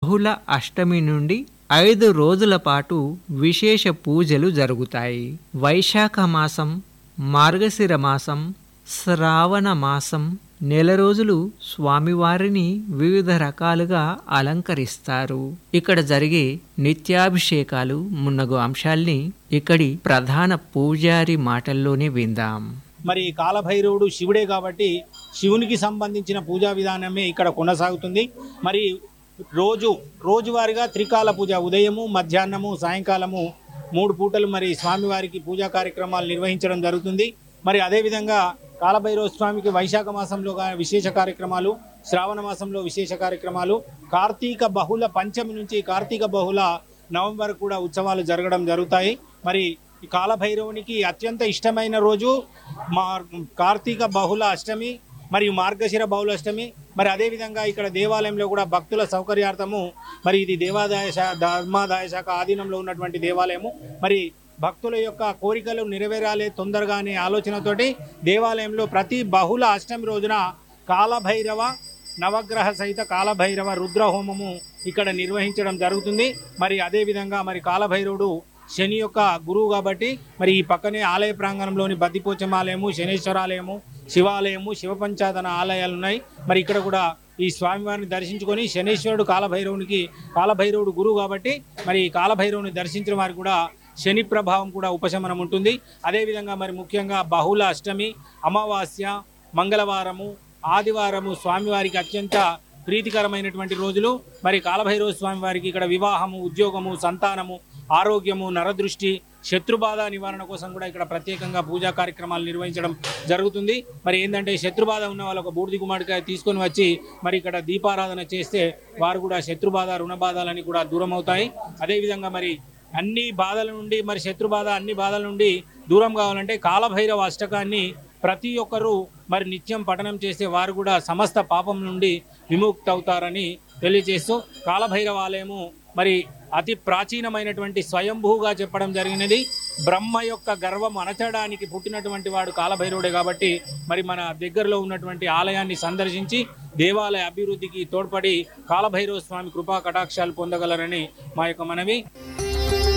బహుళ అష్టమి నుండి ఐదు రోజుల పాటు విశేష పూజలు జరుగుతాయి వైశాఖ మాసం మార్గశిర మాసం శ్రావణ మాసం నెల రోజులు స్వామివారిని వివిధ రకాలుగా అలంకరిస్తారు ఇక్కడ జరిగే నిత్యాభిషేకాలు మున్నగు అంశాల్ని ఇక్కడి ప్రధాన పూజారి మాటల్లోనే విందాం మరి కాలభైరవుడు శివుడే కాబట్టి శివునికి సంబంధించిన పూజా విధానమే ఇక్కడ కొనసాగుతుంది మరి రోజు రోజువారీగా త్రికాల పూజ ఉదయము మధ్యాహ్నము సాయంకాలము మూడు పూటలు మరి స్వామివారికి పూజా కార్యక్రమాలు నిర్వహించడం జరుగుతుంది మరి అదేవిధంగా కాలభైరవ స్వామికి వైశాఖ మాసంలో గా- విశేష కార్యక్రమాలు శ్రావణ మాసంలో విశేష కార్యక్రమాలు కార్తీక బహుళ పంచమి నుంచి కార్తీక బహుళ నవంబర్ కూడా ఉత్సవాలు జరగడం జరుగుతాయి మరి ఈ కాలభైరవునికి అత్యంత ఇష్టమైన రోజు మా కార్తీక బహుళ అష్టమి మరియు మార్గశిర బహుళ అష్టమి మరి అదేవిధంగా ఇక్కడ దేవాలయంలో కూడా భక్తుల సౌకర్యార్థము మరి ఇది దేవాదాయ శాఖ ధర్మాదాయ శాఖ ఆధీనంలో ఉన్నటువంటి దేవాలయము మరి భక్తుల యొక్క కోరికలు నెరవేరాలి తొందరగా అనే ఆలోచనతోటి దేవాలయంలో ప్రతి బహుళ అష్టమి రోజున కాలభైరవ నవగ్రహ సహిత కాలభైరవ రుద్ర హోమము ఇక్కడ నిర్వహించడం జరుగుతుంది మరి అదేవిధంగా మరి కాలభైరవుడు శని యొక్క గురువు కాబట్టి మరి ఈ పక్కనే ఆలయ ప్రాంగణంలోని బద్దిపోచమాలయము శనేశ్వరాలయము శివాలయము శివపంచాదన ఆలయాలు ఉన్నాయి మరి ఇక్కడ కూడా ఈ స్వామివారిని దర్శించుకొని శనేశ్వరుడు కాలభైరవునికి కాలభైరవుడు గురువు కాబట్టి మరి ఈ కాలభైరవుని దర్శించిన వారికి కూడా శని ప్రభావం కూడా ఉపశమనం ఉంటుంది అదేవిధంగా మరి ముఖ్యంగా బహుళ అష్టమి అమావాస్య మంగళవారము ఆదివారము స్వామివారికి అత్యంత ప్రీతికరమైనటువంటి రోజులు మరి కాలభైరవ స్వామి వారికి ఇక్కడ వివాహము ఉద్యోగము సంతానము ఆరోగ్యము నరదృష్టి శత్రుబాధ నివారణ కోసం కూడా ఇక్కడ ప్రత్యేకంగా పూజా కార్యక్రమాలు నిర్వహించడం జరుగుతుంది మరి ఏంటంటే శత్రుబాధ ఉన్న వాళ్ళు ఒక బూడిది గుమ్మడికాయ తీసుకొని వచ్చి మరి ఇక్కడ దీపారాధన చేస్తే వారు కూడా శత్రుబాధ రుణబాధలని కూడా దూరం అవుతాయి అదేవిధంగా మరి అన్ని బాధల నుండి మరి శత్రుబాధ అన్ని బాధల నుండి దూరం కావాలంటే కాలభైరవ అష్టకాన్ని ప్రతి ఒక్కరూ మరి నిత్యం పఠనం చేస్తే వారు కూడా సమస్త పాపం నుండి విముక్తి అవుతారని తెలియజేస్తూ కాలభైరవ ఆలయము మరి అతి ప్రాచీనమైనటువంటి స్వయంభూగా చెప్పడం జరిగినది బ్రహ్మ యొక్క గర్వం అణచడానికి పుట్టినటువంటి వాడు కాలభైరవుడే కాబట్టి మరి మన దగ్గరలో ఉన్నటువంటి ఆలయాన్ని సందర్శించి దేవాలయ అభివృద్ధికి తోడ్పడి కాలభైరవ స్వామి కృపా కటాక్షాలు పొందగలరని మా యొక్క మనవి